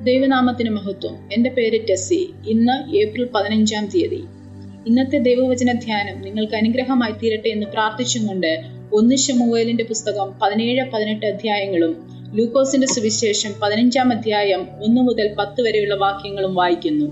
ദൈവനാമത്തിന് മഹത്വം എൻ്റെ പേര് ടെസ്സി ഇന്ന് ഏപ്രിൽ പതിനഞ്ചാം തീയതി ഇന്നത്തെ ദൈവവചന ധ്യാനം നിങ്ങൾക്ക് അനുഗ്രഹമായി തീരട്ടെ എന്ന് പ്രാർത്ഥിച്ചുകൊണ്ട് ഒന്ന് ശമുവേലിന്റെ പുസ്തകം പതിനേഴ് പതിനെട്ട് അധ്യായങ്ങളും ലൂക്കോസിന്റെ സുവിശേഷം പതിനഞ്ചാം അധ്യായം ഒന്ന് മുതൽ പത്ത് വരെയുള്ള വാക്യങ്ങളും വായിക്കുന്നു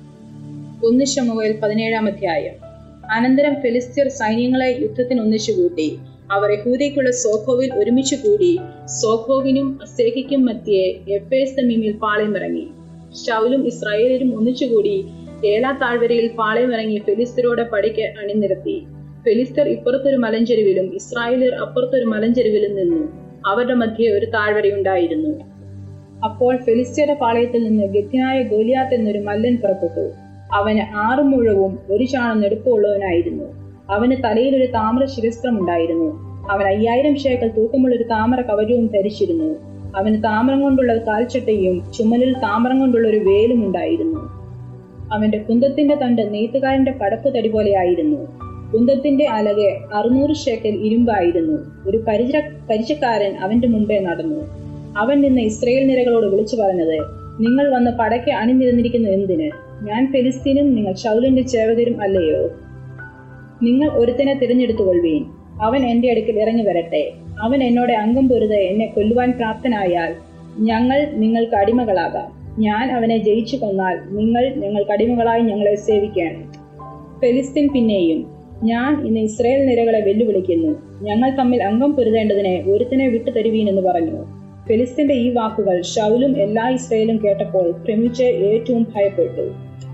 ഒന്ന് ശമുവേൽ പതിനേഴാം അധ്യായം അനന്തരം ഫെലിസ്തീർ സൈന്യങ്ങളെ യുദ്ധത്തിന് ഒന്നിച്ചുകൂട്ടി അവർ യഹൂദയ്ക്കുള്ള സോഖോവിൽ ഒരുമിച്ച് കൂടി സോഖോവിനും അസേഹിക്കും മധ്യേ എപ്പേസ്തമീമിൽ പാളയമിറങ്ങി ഷൗലും ഇസ്രായേലും ഒന്നിച്ചുകൂടി ഏലാ താഴ്വരയിൽ പാളയമിറങ്ങി ഫെലിസ്തരോടെ പടിക്ക് അണിനിരത്തി ഫെലിസ്തർ ഇപ്പുറത്തൊരു മലഞ്ചെരുവിലും ഇസ്രായേലിയർ അപ്പുറത്തൊരു മലഞ്ചെരുവിലും നിന്നു അവരുടെ മധ്യേ ഒരു താഴ്വരയുണ്ടായിരുന്നു അപ്പോൾ ഫെലിസ്തയുടെ പാളയത്തിൽ നിന്ന് ഗത്യനായ ഗോലിയാത്ത് എന്നൊരു മല്ലൻ പുറപ്പെട്ടു അവന് ആറു മുഴവും ഒരു ചാണം നെടുപ്പമുള്ളവനായിരുന്നു അവന് തലയിൽ ഒരു താമ്ര ശിരസ്ത്രമുണ്ടായിരുന്നു അവൻ അയ്യായിരം ശേക്കൽ തൂക്കമുള്ള ഒരു താമര കവചവും ധരിച്ചിരുന്നു അവന് താമ്രം കൊണ്ടുള്ള കാൽച്ചട്ടയും ചുമലിൽ താമ്രം കൊണ്ടുള്ള ഒരു വേലും ഉണ്ടായിരുന്നു അവന്റെ കുന്തത്തിന്റെ തണ്ട് നെയ്ത്തുകാരന്റെ പടപ്പ് തടി പോലെയായിരുന്നു കുന്തത്തിന്റെ അലകെ അറുന്നൂറ് ശേക്കൽ ഇരുമ്പായിരുന്നു ഒരു പരിച പരിചക്കാരൻ അവന്റെ മുമ്പേ നടന്നു അവൻ നിന്ന് ഇസ്രയേൽ നിരകളോട് വിളിച്ചു പറഞ്ഞത് നിങ്ങൾ വന്ന് പടയ്ക്ക് അണിനിരന്നിരിക്കുന്ന എന്തിന് ഞാൻ ഫെലിസ്തീനും നിങ്ങൾ ഷൗലിന്റെ ചേവകരും അല്ലയോ നിങ്ങൾ ഒരുത്തനെ തിരഞ്ഞെടുത്തുകൊള്ളുവീൻ അവൻ എന്റെ അടുക്കൽ ഇറങ്ങി വരട്ടെ അവൻ എന്നോട് അംഗം പൊരുത് എന്നെ കൊല്ലുവാൻ പ്രാപ്തനായാൽ ഞങ്ങൾ നിങ്ങൾക്ക് അടിമകളാകാം ഞാൻ അവനെ ജയിച്ചു കൊന്നാൽ നിങ്ങൾ ഞങ്ങൾക്ക് അടിമകളായി ഞങ്ങളെ സേവിക്കണം ഫെലിസ്തീൻ പിന്നെയും ഞാൻ ഇന്ന് ഇസ്രയേൽ നിരകളെ വെല്ലുവിളിക്കുന്നു ഞങ്ങൾ തമ്മിൽ അംഗം പൊരുതേണ്ടതിനെ ഒരുത്തനെ വിട്ടു തരുവീനെന്ന് പറഞ്ഞു ഫെലിസ്തീന്റെ ഈ വാക്കുകൾ ഷൗലും എല്ലാ ഇസ്രയേലും കേട്ടപ്പോൾ ഭ്രമിച്ച് ഏറ്റവും ഭയപ്പെട്ടു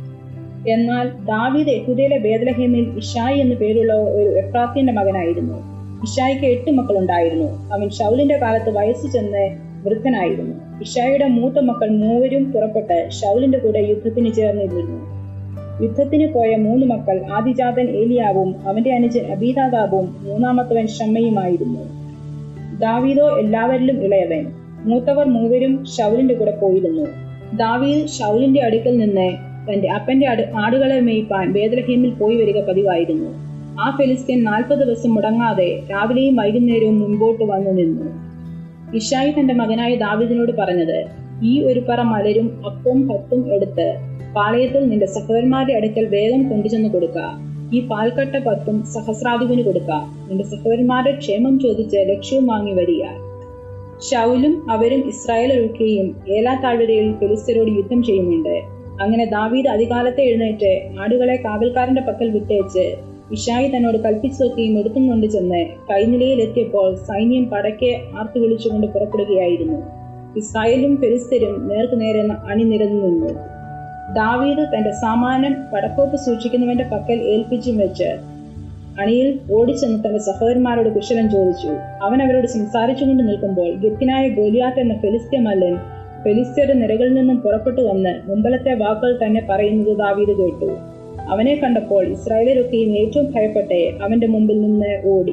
എന്നാൽ ദാവീദ് യഹൂദയിലെ ബേദലഹേമിൽ ഇഷായി എന്നു പേരുള്ള ഒരു എഫ്രാത്തിന്റെ മകനായിരുന്നു ഇഷായിക്ക് എട്ട് മക്കളുണ്ടായിരുന്നു അവൻ ഷൗലിന്റെ കാലത്ത് വയസ്സ് ചെന്ന് വൃദ്ധനായിരുന്നു ഇഷായിയുടെ മൂത്ത മക്കൾ മൂവരും പുറപ്പെട്ട് ഷൗലിന്റെ കൂടെ യുദ്ധത്തിന് ചേർന്നിരുന്നു യുദ്ധത്തിന് പോയ മൂന്ന് മക്കൾ ആദിജാതൻ ഏലിയാവും അവന്റെ അനുജൻ അബീതാദാബും മൂന്നാമത്തവൻ ഷമ്മയുമായിരുന്നു ദാവീദോ എല്ലാവരിലും ഇളയവൻ മൂത്തവർ മൂവരും ഷൗലിന്റെ കൂടെ പോയിരുന്നു ദാവീദ് ഷൗലിന്റെ അടുക്കൽ നിന്ന് തന്റെ അപ്പന്റെ ആടുകളെ മേയ്പ്പാൻ ബേദലഹീമിൽ പോയി വരിക പതിവായിരുന്നു ആ ഫെലിസ്തീൻ നാൽപ്പത് ദിവസം മുടങ്ങാതെ രാവിലെയും വൈകുന്നേരവും മുൻപോട്ട് വന്നു നിന്നു ഇഷായി തന്റെ മകനായ ദാവിദിനോട് പറഞ്ഞത് ഈ ഒരു പറ മലരും അപ്പവും പത്തും എടുത്ത് പാളയത്തിൽ നിന്റെ സഹോദരന്മാരുടെ അടുക്കൽ വേഗം കൊണ്ടുചെന്ന് കൊടുക്ക ഈ പാൽക്കട്ട പത്തും സഹസ്രാധിപന് കൊടുക്ക നിന്റെ സഹോദരന്മാരുടെ ക്ഷേമം ചോദിച്ച് ലക്ഷ്യവും വാങ്ങി വരിക ഷൗലും അവരും ഇസ്രായേലൊക്കെയും ഏലാ താഴ്വരയിൽ ഫെലിസ്തരോട് യുദ്ധം ചെയ്യുന്നുണ്ട് അങ്ങനെ ദാവീദ് അധികാലത്തെ എഴുന്നേറ്റ് ആടുകളെ കാവൽക്കാരന്റെ പക്കൽ വിട്ടേച്ച് ഇഷായി തന്നോട് കൽപ്പിച്ചതൊക്കെയും എടുത്തും കൊണ്ട് ചെന്ന് കൈനിലയിലെത്തിയപ്പോൾ സൈന്യം പടക്കെ ആർത്തു വിളിച്ചുകൊണ്ട് പുറപ്പെടുകയായിരുന്നു ഇസ്രായേലും ഫെലിസ്തരും നേർക്കുനേരെ അണിനിരന്നു നിന്നു ദാവീദ് തന്റെ സാമാനം പടക്കോപ്പ് സൂക്ഷിക്കുന്നവന്റെ പക്കൽ ഏൽപ്പിച്ചും വെച്ച് അണിയിൽ ഓടിച്ചെന്ന് തന്റെ സഹോദരന്മാരോട് കുശലം ചോദിച്ചു അവൻ അവരോട് സംസാരിച്ചുകൊണ്ട് നിൽക്കുമ്പോൾ ഗത്തിനായ ഗോലിയാത്ത് എന്ന ഫെലിസ്ത്യ മല്ലൻ ഫെലിസ്ത്യരുടെ നിരകളിൽ നിന്നും പുറപ്പെട്ടു വന്ന് മുമ്പലത്തെ വാക്കുകൾ തന്നെ പറയുന്നത് ദാവീദ് കേട്ടു അവനെ കണ്ടപ്പോൾ ഇസ്രായേലരൊക്കെയും ഏറ്റവും ഭയപ്പെട്ട് അവന്റെ മുമ്പിൽ നിന്ന് ഓടി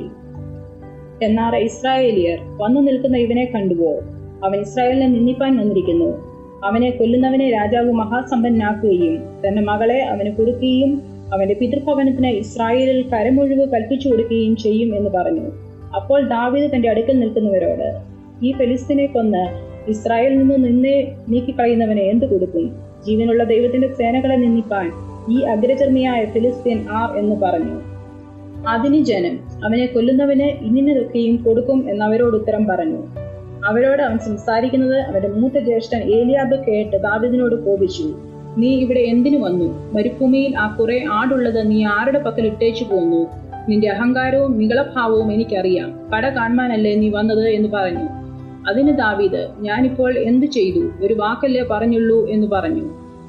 എന്നാൽ ഇസ്രായേലിയർ വന്നു നിൽക്കുന്ന ഇവനെ കണ്ടുവോ അവൻ ഇസ്രായേലിനെ നിന്ദിപ്പാൻ വന്നിരിക്കുന്നു അവനെ കൊല്ലുന്നവനെ രാജാവ് മഹാസമ്പന്നാക്കുകയും തന്റെ മകളെ അവന് കൊടുക്കുകയും അവന്റെ പിതൃഭവനത്തിന് ഇസ്രായേലിൽ കരമൊഴിവ് കൽപ്പിച്ചു കൊടുക്കുകയും ചെയ്യും എന്ന് പറഞ്ഞു അപ്പോൾ ദാവീദ് തന്റെ അടുക്കൽ നിൽക്കുന്നവരോട് ഈ ഫെലിസ്തിനെ കൊന്ന് ഇസ്രായേലിൽ നിന്ന് നിന്നെ നീക്കിക്കളയുന്നവനെ എന്ത് കൊടുക്കും ജീവനുള്ള ദൈവത്തിന്റെ സേനകളെ നിന്ദിപ്പാൻ ഈ അഗ്രചർമ്മിയായ ഫിലിസ്തീൻ ആർ എന്ന് പറഞ്ഞു അതിന് ജനം അവനെ കൊല്ലുന്നവന് ഇന്നിനതൊക്കെയും കൊടുക്കും എന്നവരോട് ഉത്തരം പറഞ്ഞു അവരോട് അവൻ സംസാരിക്കുന്നത് അവന്റെ മൂത്ത ജ്യേഷ്ഠൻ ഏലിയാബ് കേട്ട് ദാവിദിനോട് കോപിച്ചു നീ ഇവിടെ എന്തിനു വന്നു മരുഭൂമിയിൽ ആ കുറെ ആടുള്ളത് നീ ആരുടെ പക്കൽ ഇട്ടേച്ചു പോന്നു നിന്റെ അഹങ്കാരവും നികളഭാവവും എനിക്കറിയാം കട കാണാനല്ലേ നീ വന്നത് എന്ന് പറഞ്ഞു അതിന് ദാവീദ് ഞാനിപ്പോൾ എന്തു ചെയ്തു ഒരു വാക്കല്ലേ പറഞ്ഞുള്ളൂ എന്ന് പറഞ്ഞു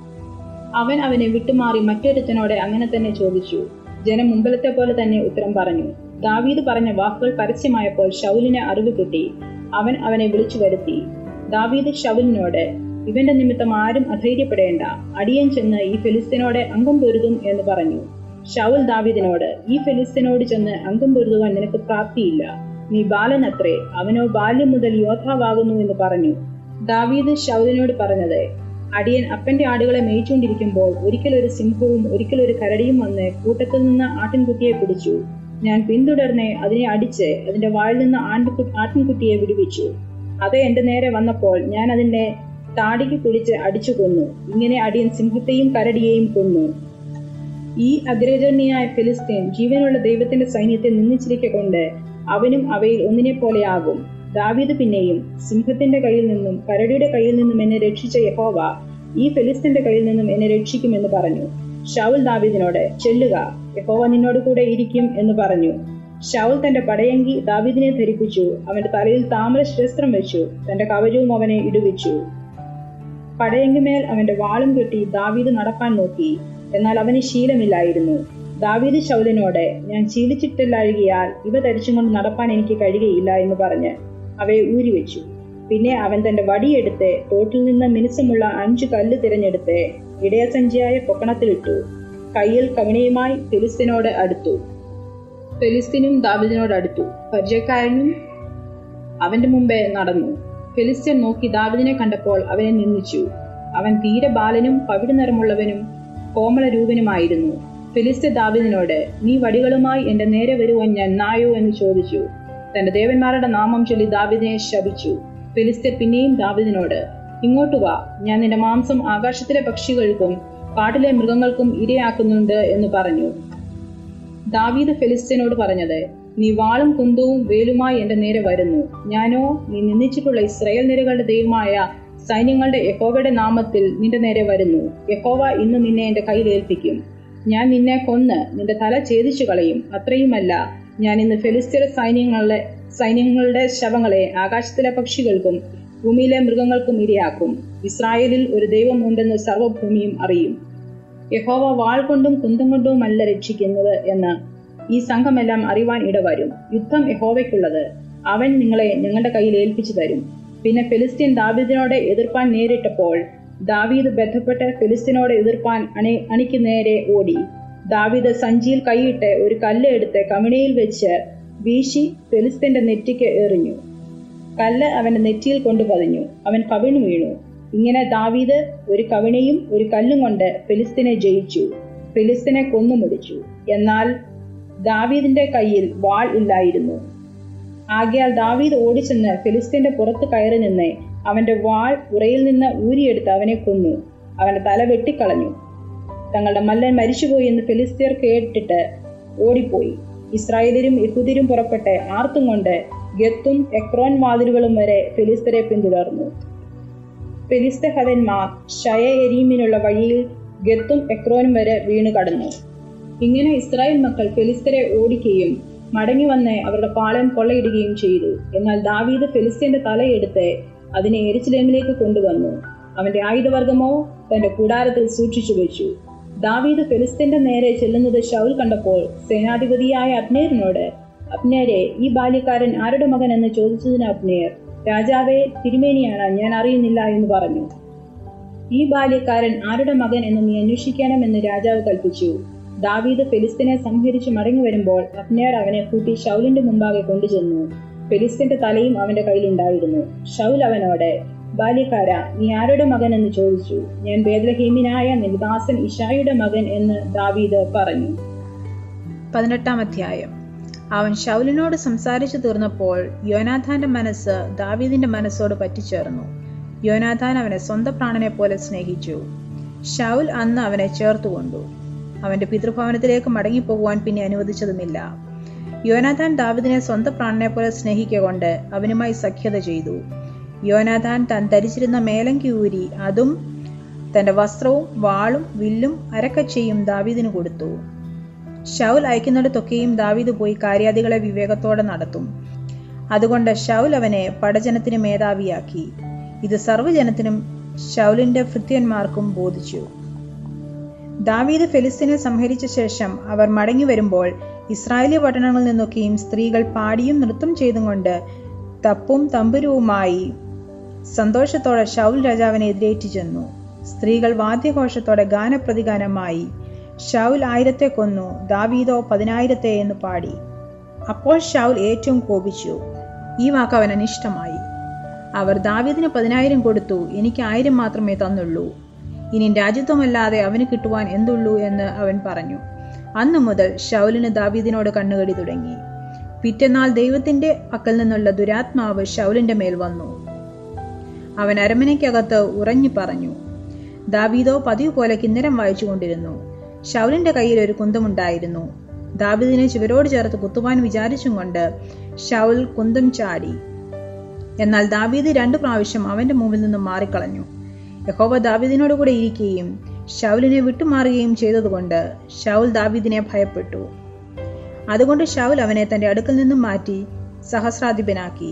അവൻ അവനെ വിട്ടുമാറി മറ്റൊരുത്തനോട് അങ്ങനെ തന്നെ ചോദിച്ചു ജനം മുമ്പിലത്തെ പോലെ തന്നെ ഉത്തരം പറഞ്ഞു ദാവീദ് പറഞ്ഞ വാക്കുകൾ പരസ്യമായപ്പോൾ ഷൗലിനെ അറിവ് കിട്ടി അവൻ അവനെ വിളിച്ചു വരുത്തി ദാവീദ് ഷൗലിനോട് ഇവന്റെ നിമിത്തം ആരും അധൈര്യപ്പെടേണ്ട അടിയൻ ചെന്ന് ഈ ഫെലിസ്തീനോടെ അംഗം പൊരുതും എന്ന് പറഞ്ഞു ഷൗൽ ദാവീദിനോട് ഈ ഫെലിസ്തീനോട് ചെന്ന് അംഗം പൊരുതുവാൻ നിനക്ക് പ്രാപ്തിയില്ല നീ ബാലനത്രേ അവനോ ബാല്യം മുതൽ യോദ്ധാവാകുന്നു എന്ന് പറഞ്ഞു ദാവീദ് ഷൗലിനോട് പറഞ്ഞത് അടിയൻ അപ്പന്റെ ആടുകളെ മേയിച്ചുകൊണ്ടിരിക്കുമ്പോൾ ഒരിക്കൽ ഒരു സിംഹവും ഒരിക്കൽ ഒരു കരടിയും വന്ന് കൂട്ടത്തിൽ നിന്ന് ആട്ടിൻകുട്ടിയെ പിടിച്ചു ഞാൻ പിന്തുടർന്ന് അതിനെ അടിച്ച് അതിന്റെ വായിൽ നിന്ന് ആൺകു ആട്ടിൻകുട്ടിയെ വിടുവിച്ചു അത് എന്റെ നേരെ വന്നപ്പോൾ ഞാൻ അതിന്റെ താടിക്ക് പിടിച്ച് അടിച്ചു കൊന്നു ഇങ്ങനെ അടിയൻ സിംഹത്തെയും കരടിയെയും കൊന്നു ഈ അഗ്രഗണ്യായ ഫിലിസ്തീൻ ജീവനുള്ള ദൈവത്തിന്റെ സൈന്യത്തെ നിന്ദിച്ചിരിക്കൊണ്ട് അവനും അവയിൽ ഒന്നിനെ പോലെയാകും ദാവീദ് പിന്നെയും സിംഹത്തിന്റെ കയ്യിൽ നിന്നും കരടിയുടെ കയ്യിൽ നിന്നും എന്നെ രക്ഷിച്ച യഹോവ ഈ ഫിലിസ്തീന്റെ കയ്യിൽ നിന്നും എന്നെ രക്ഷിക്കുമെന്ന് പറഞ്ഞു ഷൗൽ ദാവീദിനോട് ചെല്ലുക യഹോവ നിന്നോട് കൂടെ ഇരിക്കും എന്ന് പറഞ്ഞു ഷൗൽ തന്റെ പടയങ്കി ദാവീദിനെ ധരിപ്പിച്ചു അവന്റെ തലയിൽ താമര ശിരസ്ത്രം വെച്ചു തന്റെ കവചവും അവനെ ഇടുവിച്ചു പടയങ്കിമേൽ അവന്റെ വാളും കെട്ടി ദാവീദ് നടക്കാൻ നോക്കി എന്നാൽ അവന് ശീലമില്ലായിരുന്നു ദാവീദ് ശൗലിനോട് ഞാൻ ശീലിച്ചിട്ടില്ലാഴികയാൽ ഇവ ധരിച്ചുകൊണ്ട് നടപ്പാൻ എനിക്ക് കഴിയുകയില്ല എന്ന് പറഞ്ഞ് അവയെ ഊരിവെച്ചു പിന്നെ അവൻ തന്റെ വടിയെടുത്ത് തോട്ടിൽ നിന്ന് മിനുസമുള്ള അഞ്ചു കല്ല് തിരഞ്ഞെടുത്ത് ഇടയസഞ്ചിയായ പൊക്കണത്തിലിട്ടു കയ്യിൽ കവിണയുമായി ഫിലിസ്തീനോട് അടുത്തു ഫിലിസ്തീനും ദാവിദിനോട് അടുത്തു പരിചയക്കാരനും അവന്റെ മുമ്പേ നടന്നു ഫിലിസ്തീൻ നോക്കി ദാവിദിനെ കണ്ടപ്പോൾ അവനെ നിന്ദിച്ചു അവൻ തീരെ ബാലനും പവിട നിറമുള്ളവനും കോമള രൂപനുമായിരുന്നു ഫിലിസ്തീൻ ദാവിദിനോട് നീ വടികളുമായി എന്റെ നേരെ വരുവാൻ ഞാൻ നായോ എന്ന് ചോദിച്ചു തന്റെ ദേവന്മാരുടെ നാമം ചൊല്ലി ദാവിദിനെ ശപിച്ചു ഫിലിസ്തീൻ പിന്നെയും ദാവിദിനോട് ഇങ്ങോട്ട് വാ ഞാൻ നിന്റെ മാംസം ആകാശത്തിലെ പക്ഷികൾക്കും കാട്ടിലെ മൃഗങ്ങൾക്കും ഇരയാക്കുന്നുണ്ട് എന്ന് പറഞ്ഞു ദാവീദ് ഫിലിസ്തീനോട് പറഞ്ഞത് നീ വാളും കുന്തവും വേലുമായി എന്റെ നേരെ വരുന്നു ഞാനോ നീ നിന്ദിച്ചിട്ടുള്ള ഇസ്രായേൽ നിരകളുടെ ദൈവമായ സൈന്യങ്ങളുടെ യഹോവയുടെ നാമത്തിൽ നിന്റെ നേരെ വരുന്നു യഹോവ ഇന്ന് നിന്നെ എന്റെ കയ്യിൽ ഏൽപ്പിക്കും ഞാൻ നിന്നെ കൊന്ന് നിന്റെ തല ഛേദിച്ചു കളയും അത്രയുമല്ല ഞാൻ ഇന്ന് ഫെലിസ്തീന സൈന്യങ്ങളുടെ സൈന്യങ്ങളുടെ ശവങ്ങളെ ആകാശത്തിലെ പക്ഷികൾക്കും ഭൂമിയിലെ മൃഗങ്ങൾക്കും ഇരയാക്കും ഇസ്രായേലിൽ ഒരു ദൈവം ഉണ്ടെന്ന് സർവ്വഭൂമിയും അറിയും യഹോവ വാൾ കൊണ്ടും കുന്തം കൊണ്ടുമല്ല രക്ഷിക്കുന്നത് എന്ന് ഈ സംഘമെല്ലാം അറിവാൻ ഇടവരും യുദ്ധം യഹോവയ്ക്കുള്ളത് അവൻ നിങ്ങളെ ഞങ്ങളുടെ കയ്യിൽ ഏൽപ്പിച്ചു തരും പിന്നെ ഫിലിസ്തീൻ ദാവീദിനോട് എതിർപ്പാൻ നേരിട്ടപ്പോൾ ദാവീദ് ബന്ധപ്പെട്ട് ഫിലിസ്തീനോട് എതിർപ്പാൻ അണി അണിക്ക് നേരെ ഓടി ദാവീദ് സഞ്ചിയിൽ കൈയിട്ട് ഒരു കല്ല് എടുത്ത് കമിണിയിൽ വെച്ച് വീശി ഫിലിസ്തീന്റെ നെറ്റിക്ക് എറിഞ്ഞു കല്ല് അവന്റെ നെറ്റിയിൽ കൊണ്ടു പതിഞ്ഞു അവൻ കവിണു വീണു ഇങ്ങനെ ദാവീദ് ഒരു കവിണയും ഒരു കല്ലും കൊണ്ട് ഫിലിസ്തീനെ ജയിച്ചു ഫിലിസ്തീനെ കൊന്നുമുടിച്ചു എന്നാൽ ദാവീദിന്റെ കയ്യിൽ വാൾ ഇല്ലായിരുന്നു ആകയാൽ ദാവീദ് ഓടിച്ചെന്ന് ഫിലിസ്തീന്റെ പുറത്ത് കയറി നിന്ന് അവന്റെ വാൾ ഉറയിൽ നിന്ന് ഊരിയെടുത്ത് അവനെ കൊന്നു അവന്റെ തല വെട്ടിക്കളഞ്ഞു തങ്ങളുടെ മല്ലൻ മരിച്ചുപോയി എന്ന് ഫിലിസ്തീർ കേട്ടിട്ട് ഓടിപ്പോയി ഇസ്രായേലരും യഹൂദരും പുറപ്പെട്ട് ആർത്തും കൊണ്ട് ഗത്തും എക്രോൻ വാതിലുകളും വരെ ഫിലിസ്തരെ പിന്തുടർന്നു ഫിലിസ്തഹതന്മാർ ഷയ എരീമിനുള്ള വഴിയിൽ ഗത്തും എക്രോനും വരെ വീണു കടന്നു ഇങ്ങനെ ഇസ്രായേൽ മക്കൾ ഫിലിസ്തരെ ഓടിക്കുകയും മടങ്ങി വന്ന് അവരുടെ പാളയം കൊള്ളയിടുകയും ചെയ്തു എന്നാൽ ദാവീദ് ഫിലിസ്തീന്റെ തലയെടുത്ത് അതിനെ എരിച്ചിലേമിലേക്ക് കൊണ്ടുവന്നു അവന്റെ ആയുധവർഗമോ തന്റെ കൂടാരത്തിൽ സൂക്ഷിച്ചു വെച്ചു ദാവീദ് ഫിലിസ്തീന്റെ നേരെ ചെല്ലുന്നത് ഷൗൽ കണ്ടപ്പോൾ സേനാധിപതിയായ അബ്നേറിനോട് അബ്നേരെ ഈ ബാല്യക്കാരൻ ആരുടെ മകൻ എന്ന് ചോദിച്ചതിന് അബ്നേർ രാജാവെ തിരുമേനിയാണ് ഞാൻ അറിയുന്നില്ല എന്ന് പറഞ്ഞു ഈ ബാല്യക്കാരൻ ആരുടെ മകൻ എന്ന് നീ അന്വേഷിക്കണമെന്ന് രാജാവ് കൽപ്പിച്ചു ദാവീദ് ഫെലിസ്തീനെ സംഹരിച്ച് മടങ്ങി വരുമ്പോൾ അബ്നേർ അവനെ കൂട്ടി ഷൗലിന്റെ മുമ്പാകെ കൊണ്ടുചെന്നു ഫെലിസ്തീന്റെ തലയും അവന്റെ കയ്യിലുണ്ടായിരുന്നു ഷൗൽ അവനോട് ബാല്യക്കാര നീ ആരുടെ മകൻ എന്ന് ചോദിച്ചു ഞാൻ ബേദ്ലഹീമിനായ നിൽദാസൻ ഇഷായുടെ മകൻ എന്ന് ദാവീദ് പറഞ്ഞു പതിനെട്ടാം അധ്യായം അവൻ ഷൗലിനോട് സംസാരിച്ചു തീർന്നപ്പോൾ യോനാഥാന്റെ മനസ്സ് ദാവീദിന്റെ മനസ്സോട് പറ്റിച്ചേർന്നു യോനാഥാൻ അവനെ സ്വന്തം പ്രാണനെ പോലെ സ്നേഹിച്ചു ഷൗൽ അന്ന് അവനെ ചേർത്തുകൊണ്ടു അവന്റെ പിതൃഭവനത്തിലേക്ക് മടങ്ങിപ്പോകുവാൻ പിന്നെ അനുവദിച്ചതുമില്ല യോനാഥാൻ ദാവിദിനെ സ്വന്തം പ്രാണനെ പോലെ സ്നേഹിക്കൊണ്ട് അവനുമായി സഖ്യത ചെയ്തു യോനാഥാൻ താൻ ധരിച്ചിരുന്ന മേലങ്കി ഊരി അതും തന്റെ വസ്ത്രവും വാളും വില്ലും അരക്കച്ചയും ദാവീദിന് കൊടുത്തു ഷൗൽ അയക്കുന്നിടത്തൊക്കെയും ദാവീദ് പോയി കാര്യാദികളെ വിവേകത്തോടെ നടത്തും അതുകൊണ്ട് ഷൗൽ അവനെ പടജനത്തിന് മേധാവിയാക്കി ഇത് സർവ്വജനത്തിനും ഷൗലിന്റെ ഭൃത്യന്മാർക്കും ബോധിച്ചു ദാവീദ് ഫെലിസ്തീനെ സംഹരിച്ച ശേഷം അവർ മടങ്ങി വരുമ്പോൾ ഇസ്രായേലി പട്ടണങ്ങളിൽ നിന്നൊക്കെയും സ്ത്രീകൾ പാടിയും നൃത്തം ചെയ്തും കൊണ്ട് തപ്പും തമ്പുരുവുമായി സന്തോഷത്തോടെ ഷൗൽ രാജാവിനെ എതിരേറ്റു ചെന്നു സ്ത്രീകൾ വാദ്യഘോഷത്തോടെ ഗാനപ്രതിഗാനമായി ഷൗൽ ആയിരത്തെ കൊന്നു ദാവീദോ പതിനായിരത്തെ എന്ന് പാടി അപ്പോൾ ഷൗൽ ഏറ്റവും കോപിച്ചു ഈ വാക്ക് അവൻ അനിഷ്ടമായി അവർ ദാവീദിന് പതിനായിരം കൊടുത്തു എനിക്ക് ആയിരം മാത്രമേ തന്നുള്ളൂ ഇനി രാജ്യത്വമല്ലാതെ അവന് കിട്ടുവാൻ എന്തുള്ളൂ എന്ന് അവൻ പറഞ്ഞു അന്നു മുതൽ ഷൗലിന് ദാവീദിനോട് കണ്ണുകടി തുടങ്ങി പിറ്റന്നാൾ ദൈവത്തിന്റെ പക്കൽ നിന്നുള്ള ദുരാത്മാവ് ഷൗലിന്റെ മേൽ വന്നു അവൻ അരമനയ്ക്കകത്ത് ഉറഞ്ഞു പറഞ്ഞു ദാവീദോ പതിവ് പോലെ കിന്നരം വായിച്ചുകൊണ്ടിരുന്നു ഷൗലിന്റെ കയ്യിൽ ഒരു കുന്തമുണ്ടായിരുന്നു ദാവീദിനെ ചുവരോട് ചേർത്ത് കുത്തുവാൻ വിചാരിച്ചും കൊണ്ട് ഷൗൽ കുന്തം ചാടി എന്നാൽ ദാവീദ് രണ്ടു പ്രാവശ്യം അവന്റെ മുമ്പിൽ നിന്നും മാറിക്കളഞ്ഞു യഹോവ ദാവീദിനോട് കൂടെ ഇരിക്കുകയും ഷൗലിനെ വിട്ടുമാറുകയും ചെയ്തതുകൊണ്ട് ഷൗൽ ദാവീദിനെ ഭയപ്പെട്ടു അതുകൊണ്ട് ഷൗൽ അവനെ തന്റെ അടുക്കൽ നിന്നും മാറ്റി സഹസ്രാധിപനാക്കി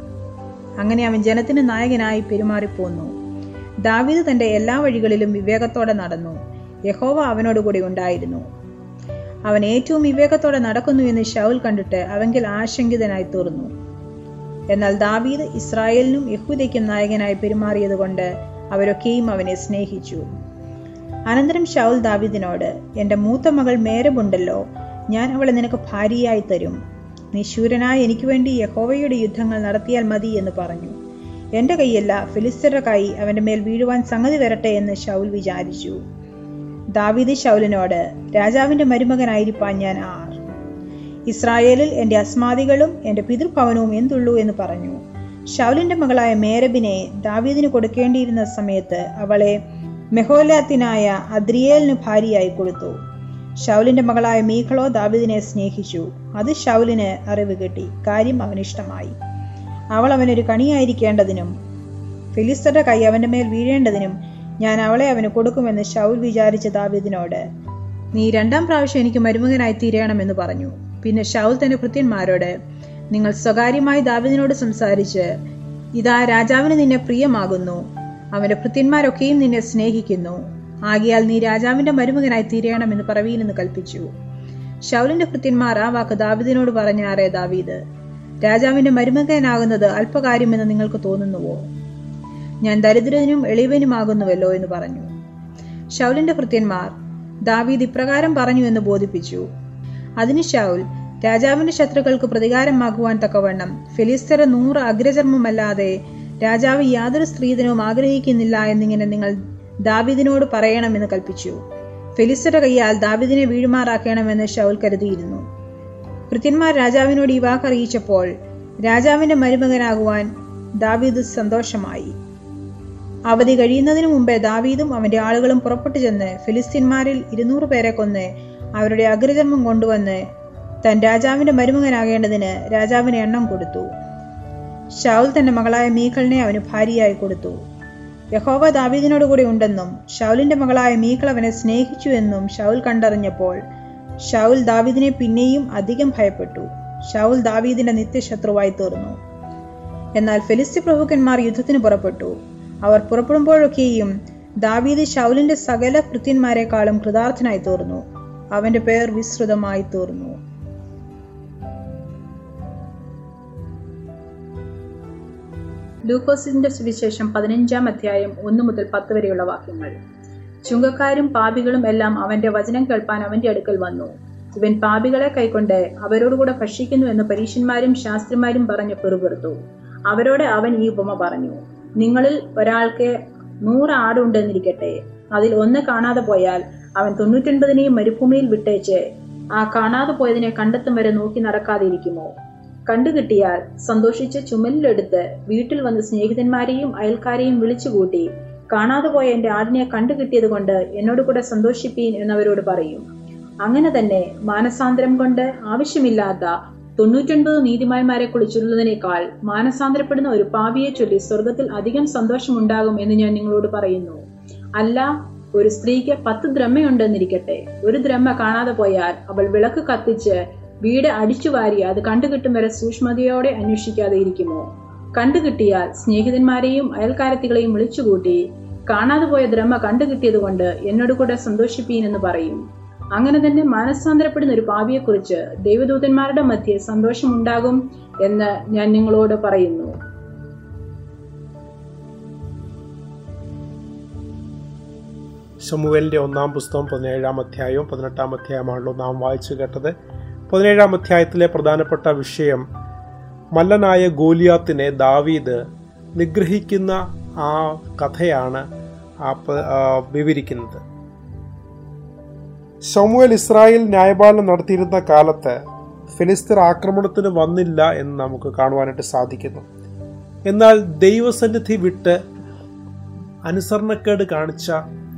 അങ്ങനെ അവൻ ജനത്തിന് നായകനായി പെരുമാറിപ്പോന്നു ദാവീദ് തന്റെ എല്ലാ വഴികളിലും വിവേകത്തോടെ നടന്നു യഹോവ അവനോട് കൂടി ഉണ്ടായിരുന്നു അവൻ ഏറ്റവും വിവേകത്തോടെ നടക്കുന്നു എന്ന് ഷൗൽ കണ്ടിട്ട് അവങ്കിൽ ആശങ്കിതനായി തീർന്നു എന്നാൽ ദാവീദ് ഇസ്രായേലിനും യഹൂദയ്ക്കും നായകനായി പെരുമാറിയതുകൊണ്ട് അവരൊക്കെയും അവനെ സ്നേഹിച്ചു അനന്തരം ഷൗൽ ദാവീദിനോട് എൻ്റെ മൂത്ത മകൾ മേരബുണ്ടല്ലോ ഞാൻ അവളെ നിനക്ക് ഭാര്യയായി തരും നീ ശൂരനായ എനിക്ക് വേണ്ടി യഹോവയുടെ യുദ്ധങ്ങൾ നടത്തിയാൽ മതി എന്ന് പറഞ്ഞു എൻ്റെ കൈയല്ല ഫിലിസ്തരുടെ കൈ അവൻ്റെ മേൽ വീഴുവാൻ സംഗതി വരട്ടെ എന്ന് ഷൗൽ വിചാരിച്ചു ദാവീദ് ഷൗലിനോട് രാജാവിൻ്റെ മരുമകനായിരിക്കാൻ ഞാൻ ആർ ഇസ്രായേലിൽ എൻ്റെ അസ്മാദികളും എൻ്റെ പിതൃഭവനവും എന്തുള്ളൂ എന്ന് പറഞ്ഞു ഷൗലിന്റെ മകളായ മേരബിനെ ദാവീദിന് കൊടുക്കേണ്ടിയിരുന്ന സമയത്ത് അവളെ മെഹോലാത്തിനായ അദ്രിയേലിന് ഭാര്യയായി കൊടുത്തു ഷൗലിന്റെ മകളായ മീഖളോ ദാവീദിനെ സ്നേഹിച്ചു അത് ഷൗലിന് അറിവ് കിട്ടി കാര്യം അവനിഷ്ടമായി അവൾ അവനൊരു കണിയായിരിക്കേണ്ടതിനും ഫിലിസ്തരുടെ കൈ അവന്റെ മേൽ വീഴേണ്ടതിനും ഞാൻ അവളെ അവന് കൊടുക്കുമെന്ന് ഷൗൽ വിചാരിച്ച ദാവീദിനോട് നീ രണ്ടാം പ്രാവശ്യം എനിക്ക് മരുമകനായി തീരണമെന്ന് പറഞ്ഞു പിന്നെ ഷൗൽ തന്റെ ഭൃത്യന്മാരോട് നിങ്ങൾ സ്വകാര്യമായി ദാവീദിനോട് സംസാരിച്ച് ഇതാ രാജാവിന് നിന്നെ പ്രിയമാകുന്നു അവന്റെ ഭൃത്യന്മാരൊക്കെയും നിന്നെ സ്നേഹിക്കുന്നു ആകിയാൽ നീ രാജാവിന്റെ മരുമകനായി തീരണമെന്ന് പറവീനെന്ന് കൽപ്പിച്ചു ഷൗലിന്റെ ഭൃത്യന്മാർ ആ വാക്ക് ദാവീദിനോട് പറഞ്ഞാറേ ദാവീദ് രാജാവിന്റെ മരുമകനാകുന്നത് അല്പകാര്യമെന്ന് നിങ്ങൾക്ക് തോന്നുന്നുവോ ഞാൻ ദരിദ്രനും എളിവനുമാകുന്നുവല്ലോ എന്ന് പറഞ്ഞു ഷൗലിന്റെ ഭൃത്യന്മാർ ദാവീദ് ഇപ്രകാരം പറഞ്ഞു എന്ന് ബോധിപ്പിച്ചു അതിന് ഷൗൽ രാജാവിന്റെ ശത്രുക്കൾക്ക് പ്രതികാരമാകുവാൻ തക്കവണ്ണം ഫിലിസ്തര നൂറ് അഗ്രചർമ്മമല്ലാതെ രാജാവ് യാതൊരു സ്ത്രീധനവും ആഗ്രഹിക്കുന്നില്ല എന്നിങ്ങനെ നിങ്ങൾ ദാവീദിനോട് പറയണമെന്ന് കൽപ്പിച്ചു ഫിലിസ്തരുടെ കൈയാൽ ദാവീദിനെ വീഴുമാറാക്കണമെന്ന് ഷൗൽ കരുതിയിരുന്നു ഭൃത്യന്മാർ രാജാവിനോട് ഈ വാക്ക് അറിയിച്ചപ്പോൾ രാജാവിന്റെ മരുമകനാകുവാൻ ദാവീദ് സന്തോഷമായി അവധി കഴിയുന്നതിനു മുമ്പേ ദാവീദും അവന്റെ ആളുകളും പുറപ്പെട്ടു ചെന്ന് ഫിലിസ്തീന്മാരിൽ ഇരുന്നൂറ് പേരെ കൊന്ന് അവരുടെ അഗ്രചർമ്മം കൊണ്ടുവന്ന് താൻ രാജാവിന്റെ മരുമകനാകേണ്ടതിന് രാജാവിന് എണ്ണം കൊടുത്തു ഷൗൽ തന്റെ മകളായ മീഖളിനെ അവന് ഭാര്യയായി കൊടുത്തു യഹോവ ദാവീദിനോട് കൂടി ഉണ്ടെന്നും ഷൗലിന്റെ മകളായ മീഖൾ അവനെ സ്നേഹിച്ചു എന്നും ഷൗൽ കണ്ടറിഞ്ഞപ്പോൾ ഷൗൽ ദാവീദിനെ പിന്നെയും അധികം ഭയപ്പെട്ടു ഷൗൽ ദാവീദിന്റെ നിത്യശത്രുവായി തീർന്നു എന്നാൽ ഫെലിസ്തി പ്രഭുക്കന്മാർ യുദ്ധത്തിന് പുറപ്പെട്ടു അവർ പുറപ്പെടുമ്പോഴൊക്കെയും ദാവീദ് ഷൗലിന്റെ സകല ഭൃത്യന്മാരെക്കാളും കൃതാർത്ഥനായി തീർന്നു അവന്റെ പേർ വിസ്തൃതമായി തീർന്നു ലൂക്കോസിന്റെ സുവിശേഷം പതിനഞ്ചാം അധ്യായം ഒന്ന് മുതൽ പത്ത് വരെയുള്ള വാക്യങ്ങൾ ചുങ്കക്കാരും പാപികളും എല്ലാം അവന്റെ വചനം കേൾപ്പാൻ അവന്റെ അടുക്കൽ വന്നു ഇവൻ പാപികളെ കൈക്കൊണ്ട് അവരോടുകൂടെ ഭക്ഷിക്കുന്നു എന്ന് പരീശന്മാരും ശാസ്ത്രിമാരും പറഞ്ഞ് പെറുപെറുത്തു അവരോട് അവൻ ഈ ഉപമ പറഞ്ഞു നിങ്ങളിൽ ഒരാൾക്ക് നൂറ് ആടുണ്ടെന്നിരിക്കട്ടെ അതിൽ ഒന്ന് കാണാതെ പോയാൽ അവൻ തൊണ്ണൂറ്റൊൻപതിനെയും മരുഭൂമിയിൽ വിട്ടേച്ച് ആ കാണാതെ പോയതിനെ കണ്ടെത്തും വരെ നോക്കി നടക്കാതിരിക്കുമോ കണ്ടുകിട്ടിയാൽ സന്തോഷിച്ച് ചുമലിലെടുത്ത് വീട്ടിൽ വന്ന് സ്നേഹിതന്മാരെയും അയൽക്കാരെയും വിളിച്ചുകൂട്ടി കാണാതെ പോയ എന്റെ ആടിനെ കണ്ടുകിട്ടിയത് കൊണ്ട് എന്നോട് കൂടെ സന്തോഷിപ്പീൻ എന്നവരോട് പറയും അങ്ങനെ തന്നെ മാനസാന്തരം കൊണ്ട് ആവശ്യമില്ലാത്ത തൊണ്ണൂറ്റൊൻപത് നീതിമാന്മാരെ കുളിച്ചുള്ളതിനേക്കാൾ മാനസാന്തരപ്പെടുന്ന ഒരു പാപിയെ ചൊല്ലി സ്വർഗത്തിൽ അധികം സന്തോഷമുണ്ടാകും എന്ന് ഞാൻ നിങ്ങളോട് പറയുന്നു അല്ല ഒരു സ്ത്രീക്ക് പത്ത് ദ്രമ്മയുണ്ടെന്നിരിക്കട്ടെ ഒരു ദ്രമ്മ കാണാതെ പോയാൽ അവൾ വിളക്ക് കത്തിച്ച് വീട് അടിച്ചുവാരി അത് കണ്ടുകിട്ടും വരെ സൂക്ഷ്മതയോടെ അന്വേഷിക്കാതെ ഇരിക്കുമോ കണ്ടുകിട്ടിയാൽ സ്നേഹിതന്മാരെയും അയൽക്കാരത്തികളെയും വിളിച്ചുകൂട്ടി കാണാതെ പോയ ദ്രമ കണ്ടുകിട്ടിയത് കൊണ്ട് എന്നോട് കൂടെ സന്തോഷിപ്പീൻ എന്ന് പറയും അങ്ങനെ തന്നെ മാനസാന്തരപ്പെടുന്ന ഒരു പാപിയെക്കുറിച്ച് ദൈവദൂതന്മാരുടെ മധ്യേ സന്തോഷമുണ്ടാകും എന്ന് ഞാൻ നിങ്ങളോട് പറയുന്നു ശമുവേലിൻ്റെ ഒന്നാം പുസ്തകം പതിനേഴാം അധ്യായവും പതിനെട്ടാം അധ്യായമാണല്ലോ നാം വായിച്ചു കേട്ടത് പതിനേഴാം അധ്യായത്തിലെ പ്രധാനപ്പെട്ട വിഷയം മല്ലനായ ഗോലിയാത്തിനെ ദാവീദ് നിഗ്രഹിക്കുന്ന ആ കഥയാണ് ആ പ- ആ വിവരിക്കുന്നത് ശമുവേൽ ഇസ്രായേൽ ന്യായപാലനം നടത്തിയിരുന്ന കാലത്ത് ഫിലിസ്തീർ ആക്രമണത്തിന് വന്നില്ല എന്ന് നമുക്ക് കാണുവാനായിട്ട് സാധിക്കുന്നു എന്നാൽ ദൈവസന്നിധി വിട്ട് അനുസരണക്കേട് കാണിച്ച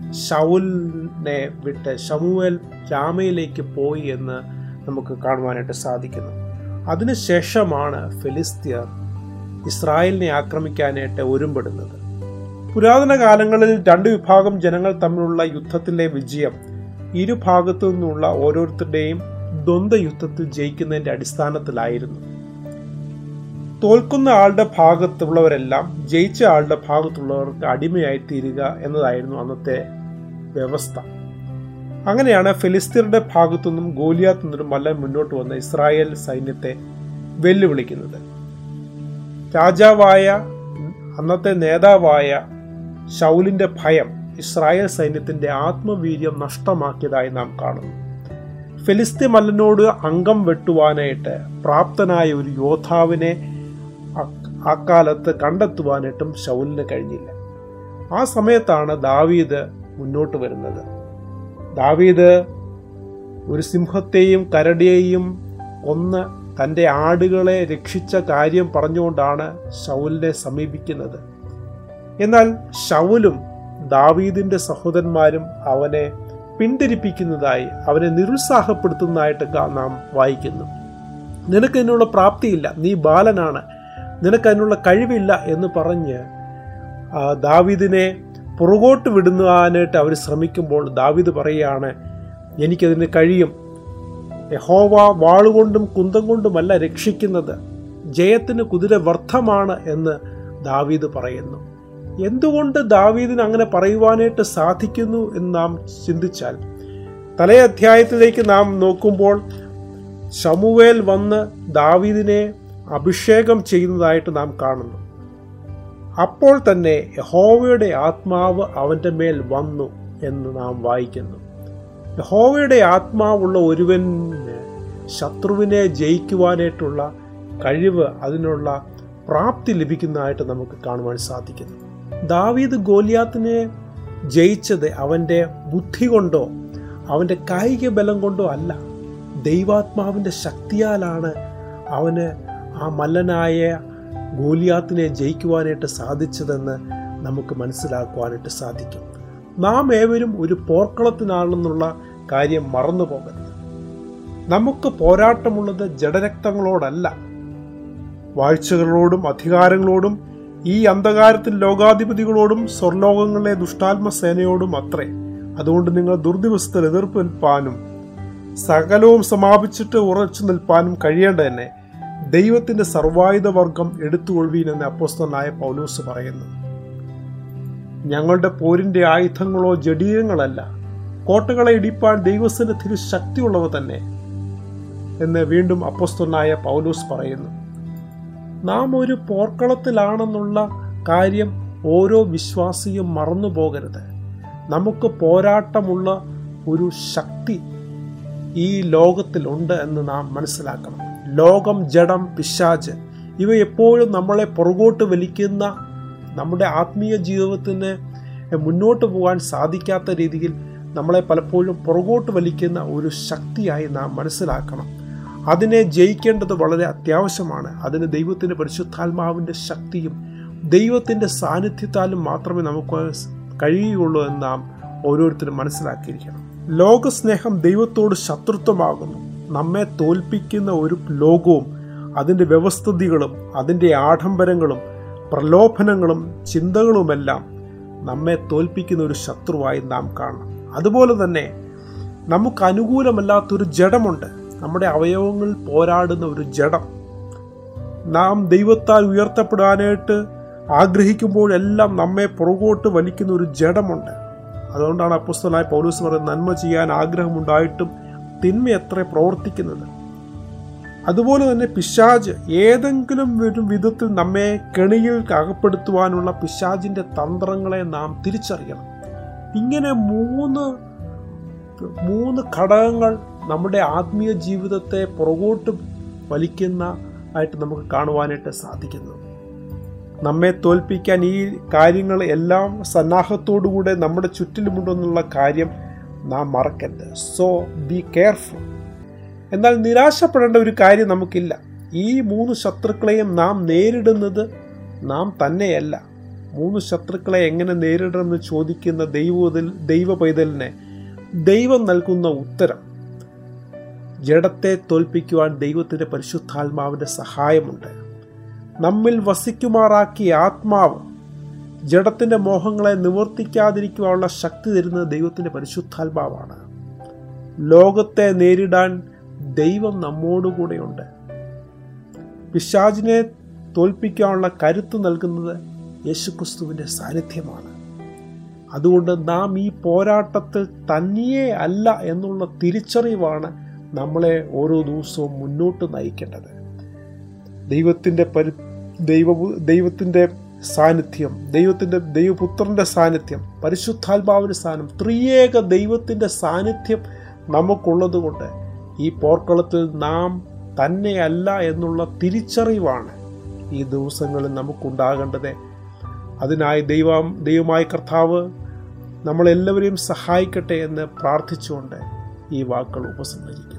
ഷൗലിനെ വിട്ട് ഷമുവേൽ രാമയിലേക്ക് പോയി എന്ന് നമുക്ക് കാണുവാനായിട്ട് സാധിക്കുന്നു അതിനുശേഷമാണ് ഫിലിസ്തീർ ഇസ്രായേലിനെ ആക്രമിക്കാനായിട്ട് ഒരുമ്പെടുന്നത് പുരാതന കാലങ്ങളിൽ രണ്ട് വിഭാഗം ജനങ്ങൾ തമ്മിലുള്ള യുദ്ധത്തിലെ വിജയം ഇരുഭാഗത്തു നിന്നുള്ള ഓരോരുത്തരുടെയും ദ്വന്ദ്വ യുദ്ധത്തിൽ ജയിക്കുന്നതിന്റെ അടിസ്ഥാനത്തിലായിരുന്നു തോൽക്കുന്ന ആളുടെ ഭാഗത്തുള്ളവരെല്ലാം ജയിച്ച ആളുടെ ഭാഗത്തുള്ളവർക്ക് അടിമയായി തീരുക എന്നതായിരുന്നു അന്നത്തെ വ്യവസ്ഥ അങ്ങനെയാണ് ഫിലിസ്തീനയുടെ ഭാഗത്തുനിന്നും ഗോലിയാത്തു നിന്നും മല്ലൻ മുന്നോട്ട് വന്ന ഇസ്രായേൽ സൈന്യത്തെ വെല്ലുവിളിക്കുന്നത് രാജാവായ അന്നത്തെ നേതാവായ ഷൗലിന്റെ ഭയം ഇസ്രായേൽ സൈന്യത്തിന്റെ ആത്മവീര്യം നഷ്ടമാക്കിയതായി നാം കാണുന്നു ഫിലിസ്തീ മല്ലനോട് അംഗം വെട്ടുവാനായിട്ട് പ്രാപ്തനായ ഒരു യോദ്ധാവിനെ അക്കാലത്ത് കണ്ടെത്തുവാനായിട്ടും ഷൗലിന് കഴിഞ്ഞില്ല ആ സമയത്താണ് ദാവീദ് മുന്നോട്ട് വരുന്നത് ദാവീദ് ഒരു സിംഹത്തെയും കരടിയെയും കൊന്ന് തൻ്റെ ആടുകളെ രക്ഷിച്ച കാര്യം പറഞ്ഞുകൊണ്ടാണ് ഷൗലിനെ സമീപിക്കുന്നത് എന്നാൽ ഷൗലും ദാവീദിന്റെ സഹോദരന്മാരും അവനെ പിന്തിരിപ്പിക്കുന്നതായി അവനെ നിരുത്സാഹപ്പെടുത്തുന്നതായിട്ട് നാം വായിക്കുന്നു നിനക്ക് അതിനുള്ള പ്രാപ്തിയില്ല നീ ബാലനാണ് നിനക്ക് അതിനുള്ള കഴിവില്ല എന്ന് പറഞ്ഞ് ദാവീദിനെ പുറകോട്ട് വിടുന്നതിനായിട്ട് അവർ ശ്രമിക്കുമ്പോൾ ദാവീദ് പറയുകയാണ് എനിക്കതിന് കഴിയും യഹോവ വാളുകൊണ്ടും കുന്തം കൊണ്ടുമല്ല രക്ഷിക്കുന്നത് ജയത്തിന് കുതിര വ്യർത്ഥമാണ് എന്ന് ദാവീദ് പറയുന്നു എന്തുകൊണ്ട് ദാവീദിന് അങ്ങനെ പറയുവാനായിട്ട് സാധിക്കുന്നു എന്ന് നാം ചിന്തിച്ചാൽ തലേ അധ്യായത്തിലേക്ക് നാം നോക്കുമ്പോൾ ഷമുവേൽ വന്ന് ദാവീദിനെ അഭിഷേകം ചെയ്യുന്നതായിട്ട് നാം കാണുന്നു അപ്പോൾ തന്നെ യഹോവയുടെ ആത്മാവ് അവൻ്റെ മേൽ വന്നു എന്ന് നാം വായിക്കുന്നു യഹോവയുടെ ആത്മാവുള്ള ഒരുവന് ശത്രുവിനെ ജയിക്കുവാനായിട്ടുള്ള കഴിവ് അതിനുള്ള പ്രാപ്തി ലഭിക്കുന്നതായിട്ട് നമുക്ക് കാണുവാൻ സാധിക്കുന്നു ദാവീദ് ഗോലിയാത്തിനെ ജയിച്ചത് അവൻ്റെ ബുദ്ധി കൊണ്ടോ അവൻ്റെ കായിക ബലം കൊണ്ടോ അല്ല ദൈവാത്മാവിൻ്റെ ശക്തിയാലാണ് അവന് ആ മല്ലനായ ഗോലിയാത്തിനെ ജയിക്കുവാനായിട്ട് സാധിച്ചതെന്ന് നമുക്ക് മനസ്സിലാക്കുവാനായിട്ട് സാധിക്കും നാം ഏവരും ഒരു പോർക്കളത്തിനാണെന്നുള്ള കാര്യം മറന്നു പോകരുത് നമുക്ക് പോരാട്ടമുള്ളത് ജഡരക്തങ്ങളോടല്ല വാഴ്ചകളോടും അധികാരങ്ങളോടും ഈ അന്ധകാരത്തിൽ ലോകാധിപതികളോടും സ്വർലോകങ്ങളിലെ ദുഷ്ടാത്മ സേനയോടും അത്രേ അതുകൊണ്ട് നിങ്ങൾ ദുർദിവസത്തിൽ എതിർപ്പ് നിൽപ്പാനും സകലവും സമാപിച്ചിട്ട് ഉറച്ചു നിൽപ്പാനും കഴിയേണ്ട തന്നെ ദൈവത്തിന്റെ സർവായുധ വർഗം എടുത്തുകൊള്ളുവീൻ എന്ന് അപ്പോസ്തനായ പൗലൂസ് പറയുന്നു ഞങ്ങളുടെ പോരിന്റെ ആയുധങ്ങളോ ജഡീരങ്ങളല്ല കോട്ടകളെ ഇടിപ്പാൻ ദൈവസനത്തിന് ശക്തിയുള്ളവ തന്നെ എന്ന് വീണ്ടും അപ്പോസ്തനായ പൗലൂസ് പറയുന്നു നാം ഒരു പോർക്കളത്തിലാണെന്നുള്ള കാര്യം ഓരോ വിശ്വാസിയും മറന്നു പോകരുത് നമുക്ക് പോരാട്ടമുള്ള ഒരു ശക്തി ഈ ലോകത്തിലുണ്ട് എന്ന് നാം മനസ്സിലാക്കണം ലോകം ജഡം പിശാജ് ഇവ എപ്പോഴും നമ്മളെ പുറകോട്ട് വലിക്കുന്ന നമ്മുടെ ആത്മീയ ജീവിതത്തിന് മുന്നോട്ട് പോകാൻ സാധിക്കാത്ത രീതിയിൽ നമ്മളെ പലപ്പോഴും പുറകോട്ട് വലിക്കുന്ന ഒരു ശക്തിയായി നാം മനസ്സിലാക്കണം അതിനെ ജയിക്കേണ്ടത് വളരെ അത്യാവശ്യമാണ് അതിന് ദൈവത്തിൻ്റെ പരിശുദ്ധാത്മാവിൻ്റെ ശക്തിയും ദൈവത്തിൻ്റെ സാന്നിധ്യത്താലും മാത്രമേ നമുക്ക് കഴിയുകയുള്ളൂ എന്ന് നാം ഓരോരുത്തരും മനസ്സിലാക്കിയിരിക്കണം ലോകസ്നേഹം ദൈവത്തോട് ശത്രുത്വമാകുന്നു നമ്മെ തോൽപ്പിക്കുന്ന ഒരു ലോകവും അതിൻ്റെ വ്യവസ്ഥിതികളും അതിൻ്റെ ആഡംബരങ്ങളും പ്രലോഭനങ്ങളും ചിന്തകളുമെല്ലാം നമ്മെ തോൽപ്പിക്കുന്ന ഒരു ശത്രുവായി നാം കാണണം അതുപോലെ തന്നെ നമുക്ക് അനുകൂലമല്ലാത്തൊരു ജഡമുണ്ട് നമ്മുടെ അവയവങ്ങൾ പോരാടുന്ന ഒരു ജഡം നാം ദൈവത്താൽ ഉയർത്തപ്പെടാനായിട്ട് ആഗ്രഹിക്കുമ്പോഴെല്ലാം നമ്മെ പുറകോട്ട് വലിക്കുന്ന ഒരു ജഡമുണ്ട് അതുകൊണ്ടാണ് അപ്പുസ്തനായ പൗലൂസ് പറയുന്നത് നന്മ ചെയ്യാൻ ആഗ്രഹമുണ്ടായിട്ടും തിന്മ എത്ര പ്രവർത്തിക്കുന്നത് അതുപോലെ തന്നെ പിശാജ് ഏതെങ്കിലും ഒരു വിധത്തിൽ നമ്മെ കെണിയിൽ അകപ്പെടുത്തുവാനുള്ള പിശാജിന്റെ തന്ത്രങ്ങളെ നാം തിരിച്ചറിയണം ഇങ്ങനെ മൂന്ന് മൂന്ന് ഘടകങ്ങൾ നമ്മുടെ ആത്മീയ ജീവിതത്തെ പുറകോട്ട് വലിക്കുന്ന ആയിട്ട് നമുക്ക് കാണുവാനായിട്ട് സാധിക്കുന്നു നമ്മെ തോൽപ്പിക്കാൻ ഈ കാര്യങ്ങൾ എല്ലാം സന്നാഹത്തോടുകൂടെ നമ്മുടെ ചുറ്റിലുമുണ്ടെന്നുള്ള കാര്യം നാം മറക്കരുത് സോ ബി കെയർഫുൾ എന്നാൽ നിരാശപ്പെടേണ്ട ഒരു കാര്യം നമുക്കില്ല ഈ മൂന്ന് ശത്രുക്കളെയും നാം നേരിടുന്നത് നാം തന്നെയല്ല മൂന്ന് ശത്രുക്കളെ എങ്ങനെ നേരിടണമെന്ന് ചോദിക്കുന്ന ദൈവത്തിൽ ദൈവ പൈതലിനെ ദൈവം നൽകുന്ന ഉത്തരം ജഡത്തെ തോൽപ്പിക്കുവാൻ ദൈവത്തിൻ്റെ പരിശുദ്ധാത്മാവിൻ്റെ സഹായമുണ്ട് നമ്മിൽ വസിക്കുമാറാക്കിയ ആത്മാവ് ജഡത്തിൻ്റെ മോഹങ്ങളെ നിവർത്തിക്കാതിരിക്കുവാനുള്ള ശക്തി തരുന്നത് ദൈവത്തിൻ്റെ പരിശുദ്ധാത്മാവാണ് ലോകത്തെ നേരിടാൻ ദൈവം നമ്മോടുകൂടെയുണ്ട് പിശാചിനെ തോൽപ്പിക്കാനുള്ള കരുത്ത് നൽകുന്നത് യേശുക്രിസ്തുവിൻ്റെ സാന്നിധ്യമാണ് അതുകൊണ്ട് നാം ഈ പോരാട്ടത്തിൽ തനിയേ അല്ല എന്നുള്ള തിരിച്ചറിവാണ് നമ്മളെ ഓരോ ദിവസവും മുന്നോട്ട് നയിക്കേണ്ടത് ദൈവത്തിൻ്റെ പരി ദൈവ ദൈവത്തിൻ്റെ സാന്നിധ്യം ദൈവത്തിൻ്റെ ദൈവപുത്രൻ്റെ സാന്നിധ്യം പരിശുദ്ധാത്മാവിൻ്റെ സാന്നിധ്യം ത്രിയേക ദൈവത്തിൻ്റെ സാന്നിധ്യം നമുക്കുള്ളത് കൊണ്ട് ഈ പോർക്കളത്തിൽ നാം തന്നെയല്ല എന്നുള്ള തിരിച്ചറിവാണ് ഈ ദിവസങ്ങളിൽ നമുക്കുണ്ടാകേണ്ടത് അതിനായി ദൈവം ദൈവമായ കർത്താവ് നമ്മളെല്ലാവരെയും സഹായിക്കട്ടെ എന്ന് പ്രാർത്ഥിച്ചുകൊണ്ട് ഈ വാക്കുകൾ ഉപസംഹരിക്കുന്നു